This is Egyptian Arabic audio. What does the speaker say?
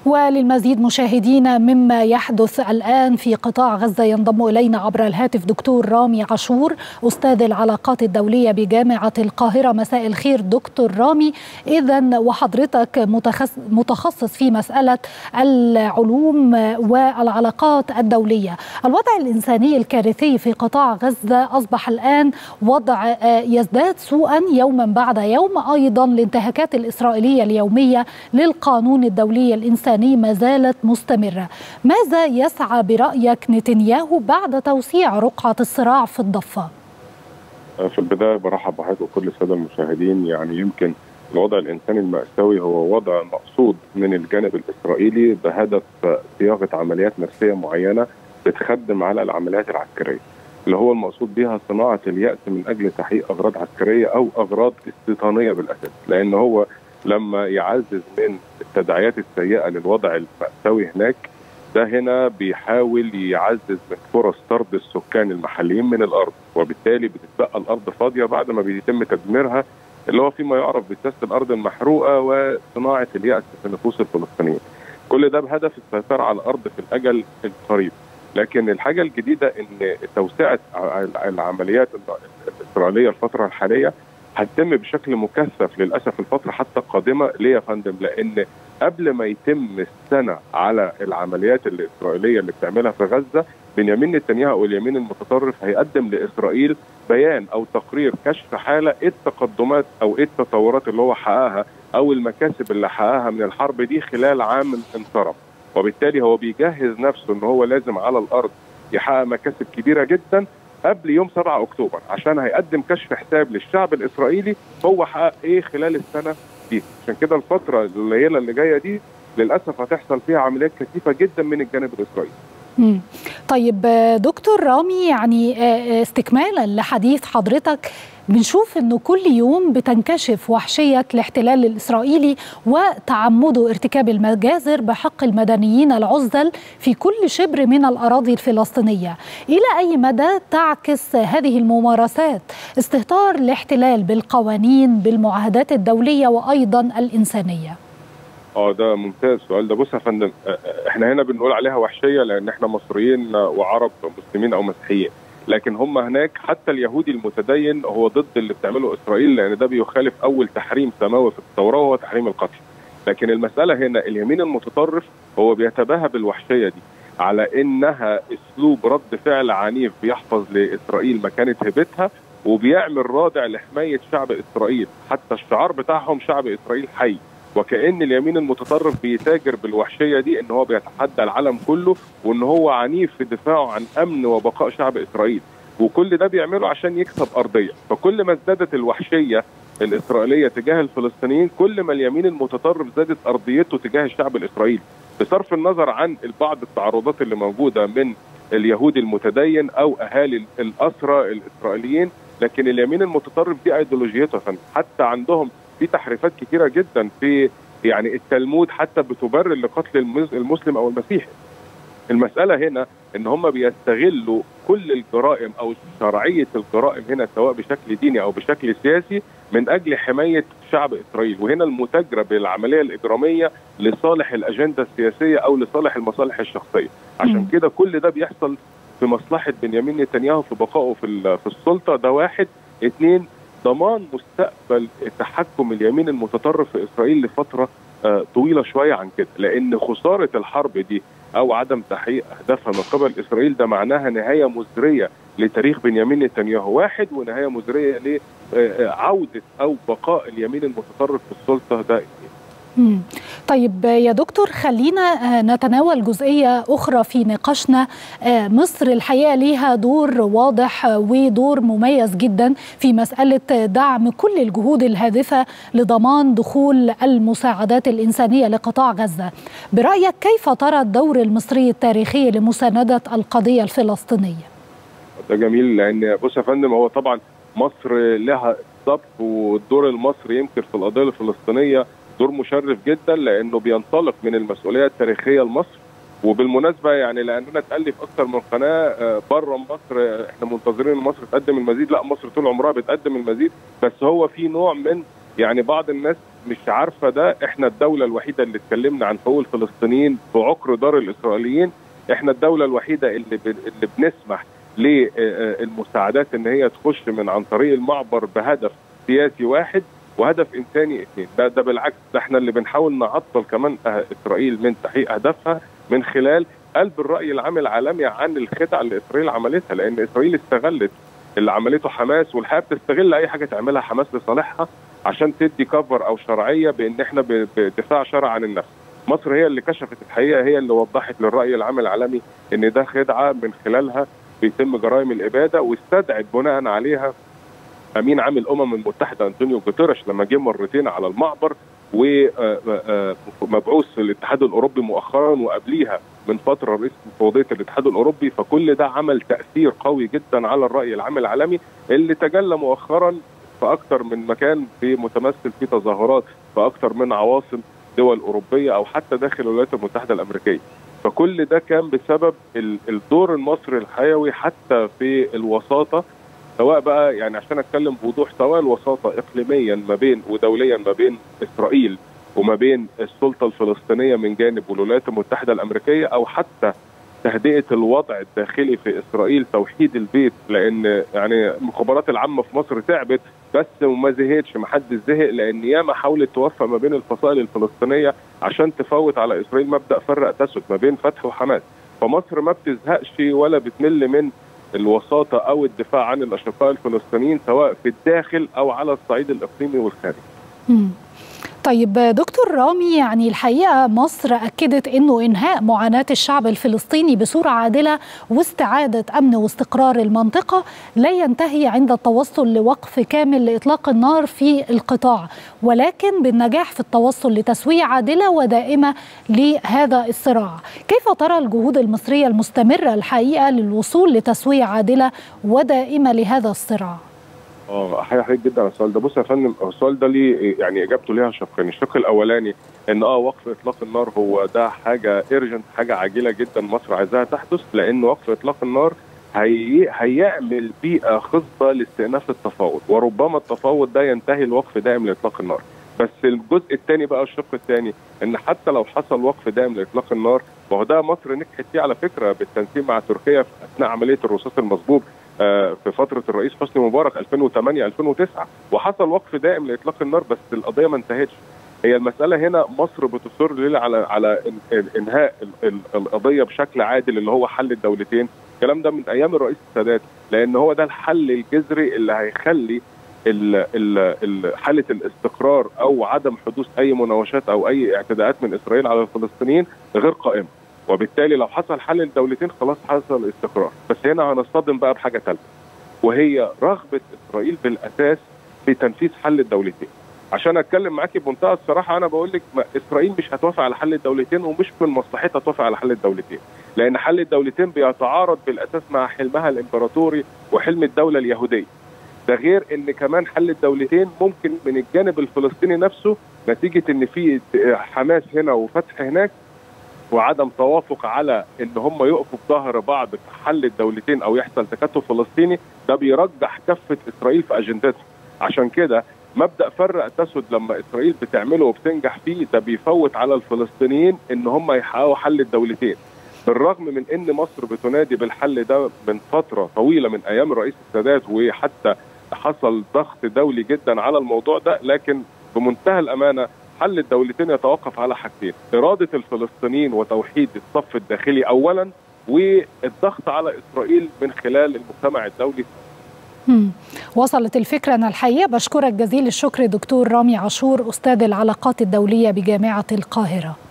وللمزيد مشاهدينا مما يحدث الآن في قطاع غزة ينضم إلينا عبر الهاتف دكتور رامي عاشور أستاذ العلاقات الدولية بجامعة القاهرة مساء الخير دكتور رامي إذا وحضرتك متخصص في مسألة العلوم والعلاقات الدولية الوضع الإنساني الكارثي في قطاع غزة أصبح الآن وضع يزداد سوءا يوما بعد يوم أيضا الانتهاكات الإسرائيلية اليومية للقانون الدولي الإنساني ما زالت مستمرة ماذا يسعى برأيك نتنياهو بعد توسيع رقعة الصراع في الضفة؟ في البداية برحب بحضرتك وكل السادة المشاهدين يعني يمكن الوضع الإنساني المأساوي هو وضع مقصود من الجانب الإسرائيلي بهدف صياغة عمليات نفسية معينة بتخدم على العمليات العسكرية اللي هو المقصود بها صناعة اليأس من أجل تحقيق أغراض عسكرية أو أغراض استيطانية بالأساس لأن هو لما يعزز من التداعيات السيئه للوضع المأساوي هناك ده هنا بيحاول يعزز من فرص طرد السكان المحليين من الارض وبالتالي بتتبقى الارض فاضيه بعد ما بيتم تدميرها اللي هو فيما يعرف بسياسه الارض المحروقه وصناعه اليأس في نفوس الفلسطينيين. كل ده بهدف السيطره على الارض في الاجل القريب. لكن الحاجه الجديده ان توسعه العمليات الاسرائيليه الفتره الحاليه هتتم بشكل مكثف للاسف الفتره حتى القادمه ليه يا فندم؟ لان قبل ما يتم السنه على العمليات الاسرائيليه اللي بتعملها في غزه بنيامين نتنياهو او اليمين المتطرف هيقدم لاسرائيل بيان او تقرير كشف حاله ايه التقدمات او ايه التطورات اللي هو حققها او المكاسب اللي حققها من الحرب دي خلال عام انصرف وبالتالي هو بيجهز نفسه ان هو لازم على الارض يحقق مكاسب كبيره جدا قبل يوم 7 اكتوبر عشان هيقدم كشف حساب للشعب الاسرائيلي هو حقق ايه خلال السنه دي عشان كده الفتره القليله اللي جايه دي للاسف هتحصل فيها عمليات كثيفه جدا من الجانب الاسرائيلي مم. طيب دكتور رامي يعني استكمالا لحديث حضرتك بنشوف انه كل يوم بتنكشف وحشيه الاحتلال الاسرائيلي وتعمده ارتكاب المجازر بحق المدنيين العزل في كل شبر من الاراضي الفلسطينيه، الى اي مدى تعكس هذه الممارسات استهتار الاحتلال بالقوانين بالمعاهدات الدوليه وايضا الانسانيه؟ اه ده ممتاز السؤال ده بص يا فندم احنا هنا بنقول عليها وحشيه لان احنا مصريين وعرب مسلمين او مسيحيين لكن هم هناك حتى اليهودي المتدين هو ضد اللي بتعمله اسرائيل لان ده بيخالف اول تحريم سماوي في التوراه وهو تحريم القتل لكن المساله هنا اليمين المتطرف هو بيتباهى بالوحشيه دي على انها اسلوب رد فعل عنيف بيحفظ لاسرائيل مكانه هيبتها وبيعمل رادع لحمايه شعب اسرائيل حتى الشعار بتاعهم شعب اسرائيل حي وكأن اليمين المتطرف بيتاجر بالوحشية دي ان هو بيتحدى العالم كله وان هو عنيف في دفاعه عن امن وبقاء شعب اسرائيل وكل ده بيعمله عشان يكسب ارضية فكل ما ازدادت الوحشية الاسرائيلية تجاه الفلسطينيين كل ما اليمين المتطرف زادت ارضيته تجاه الشعب الاسرائيلي بصرف النظر عن بعض التعرضات اللي موجودة من اليهود المتدين او اهالي الاسرى الاسرائيليين لكن اليمين المتطرف دي ايديولوجيته حتى عندهم في تحريفات كثيره جدا في يعني التلمود حتى بتبرر لقتل المسلم او المسيحي. المساله هنا ان هم بيستغلوا كل الجرائم او شرعيه الجرائم هنا سواء بشكل ديني او بشكل سياسي من اجل حمايه شعب اسرائيل وهنا المتاجره بالعمليه الاجراميه لصالح الاجنده السياسيه او لصالح المصالح الشخصيه عشان كده كل ده بيحصل في مصلحه بنيامين نتنياهو في بقائه في في السلطه ده واحد اثنين ضمان مستقبل تحكم اليمين المتطرف في اسرائيل لفتره طويله شويه عن كده لان خساره الحرب دي او عدم تحقيق اهدافها من قبل اسرائيل ده معناها نهايه مزريه لتاريخ بنيامين نتنياهو واحد ونهايه مزريه لعوده او بقاء اليمين المتطرف في السلطه ده مم. طيب يا دكتور خلينا نتناول جزئية أخرى في نقاشنا مصر الحقيقة ليها دور واضح ودور مميز جدا في مسألة دعم كل الجهود الهادفة لضمان دخول المساعدات الإنسانية لقطاع غزة برأيك كيف ترى الدور المصري التاريخي لمساندة القضية الفلسطينية؟ ده جميل لأن بص يا فندم هو طبعا مصر لها الضبط والدور المصري يمكن في القضية الفلسطينية دور مشرف جدا لانه بينطلق من المسؤوليه التاريخيه لمصر وبالمناسبه يعني لاننا تالف اكثر من قناه بره مصر احنا منتظرين ان مصر تقدم المزيد لا مصر طول عمرها بتقدم المزيد بس هو في نوع من يعني بعض الناس مش عارفه ده احنا الدوله الوحيده اللي اتكلمنا عن حقوق الفلسطينيين في عقر دار الاسرائيليين احنا الدوله الوحيده اللي ب... اللي بنسمح للمساعدات ان هي تخش من عن طريق المعبر بهدف سياسي واحد وهدف انساني اثنين ده, ده بالعكس ده احنا اللي بنحاول نعطل كمان اسرائيل من تحقيق اهدافها من خلال قلب الراي العام العالمي عن الخدع اللي اسرائيل عملتها لان اسرائيل استغلت اللي عملته حماس والحقيقه بتستغل اي حاجه تعملها حماس لصالحها عشان تدي كفر او شرعيه بان احنا بدفاع شرع عن النفس. مصر هي اللي كشفت الحقيقه هي اللي وضحت للراي العام العالمي ان ده خدعه من خلالها بيتم جرائم الاباده واستدعت بناء عليها امين عام الامم المتحده انطونيو جوتيرش لما جه مرتين على المعبر ومبعوث الاتحاد الاوروبي مؤخرا وقبليها من فتره رئيس مفوضيه الاتحاد الاوروبي فكل ده عمل تاثير قوي جدا على الراي العام العالمي اللي تجلى مؤخرا في اكثر من مكان في متمثل في تظاهرات في اكثر من عواصم دول اوروبيه او حتى داخل الولايات المتحده الامريكيه فكل ده كان بسبب الدور المصري الحيوي حتى في الوساطه سواء بقى يعني عشان اتكلم بوضوح سواء الوساطه اقليميا ما بين ودوليا ما بين اسرائيل وما بين السلطه الفلسطينيه من جانب والولايات المتحده الامريكيه او حتى تهدئه الوضع الداخلي في اسرائيل توحيد البيت لان يعني المخابرات العامه في مصر تعبت بس وما زهقتش ما حدش زهق لان ياما حاولت توفق ما بين الفصائل الفلسطينيه عشان تفوت على اسرائيل مبدا فرق تسد ما بين فتح وحماس فمصر ما بتزهقش ولا بتمل من الوساطه او الدفاع عن الاشقاء الفلسطينيين سواء في الداخل او على الصعيد الاقليمي والخارجي. طيب دكتور رامي يعني الحقيقه مصر اكدت انه انهاء معاناه الشعب الفلسطيني بصوره عادله واستعاده امن واستقرار المنطقه لا ينتهي عند التوصل لوقف كامل لاطلاق النار في القطاع ولكن بالنجاح في التوصل لتسويه عادله ودائمه لهذا الصراع كيف ترى الجهود المصريه المستمره الحقيقه للوصول لتسويه عادله ودائمه لهذا الصراع اه احيي حضرتك جدا على السؤال ده بص يا فندم السؤال ده ليه يعني اجابته ليها شقين الشق الاولاني ان اه وقف اطلاق النار هو ده حاجه ايرجنت حاجه عاجله جدا مصر عايزاها تحدث لان وقف اطلاق النار هي هيعمل بيئه خصبه لاستئناف التفاوض وربما التفاوض ده ينتهي الوقف دائم لاطلاق النار بس الجزء الثاني بقى الشق الثاني ان حتى لو حصل وقف دائم لاطلاق النار ما هو ده مصر نجحت فيه على فكره بالتنسيق مع تركيا في اثناء عمليه الرصاص المصبوب في فتره الرئيس حسني مبارك 2008 2009 وحصل وقف دائم لاطلاق النار بس القضيه ما انتهتش هي المساله هنا مصر بتصر ليه على على انهاء القضيه بشكل عادل اللي هو حل الدولتين الكلام ده من ايام الرئيس السادات لان هو ده الحل الجذري اللي هيخلي حاله الاستقرار او عدم حدوث اي مناوشات او اي اعتداءات من اسرائيل على الفلسطينيين غير قائمه وبالتالي لو حصل حل الدولتين خلاص حصل استقرار بس هنا هنصطدم بقى بحاجه ثالثه وهي رغبه اسرائيل بالاساس في تنفيذ حل الدولتين عشان اتكلم معاكي بمنتهى الصراحه انا بقول لك اسرائيل مش هتوافق على حل الدولتين ومش من مصلحتها توافق على حل الدولتين لان حل الدولتين بيتعارض بالاساس مع حلمها الامبراطوري وحلم الدوله اليهوديه ده غير ان كمان حل الدولتين ممكن من الجانب الفلسطيني نفسه نتيجه ان في حماس هنا وفتح هناك وعدم توافق على ان هم يقفوا بظهر بعض في حل الدولتين او يحصل تكتل فلسطيني ده بيرجح كفه اسرائيل في اجندتها عشان كده مبدا فرق تسد لما اسرائيل بتعمله وبتنجح فيه ده بيفوت على الفلسطينيين ان هم يحققوا حل الدولتين بالرغم من ان مصر بتنادي بالحل ده من فتره طويله من ايام الرئيس السادات وحتى حصل ضغط دولي جدا على الموضوع ده لكن بمنتهى الامانه حل الدولتين يتوقف على حاجتين إرادة الفلسطينيين وتوحيد الصف الداخلي أولا والضغط على إسرائيل من خلال المجتمع الدولي مم. وصلت الفكرة أنا الحقيقة بشكرك جزيل الشكر دكتور رامي عاشور أستاذ العلاقات الدولية بجامعة القاهرة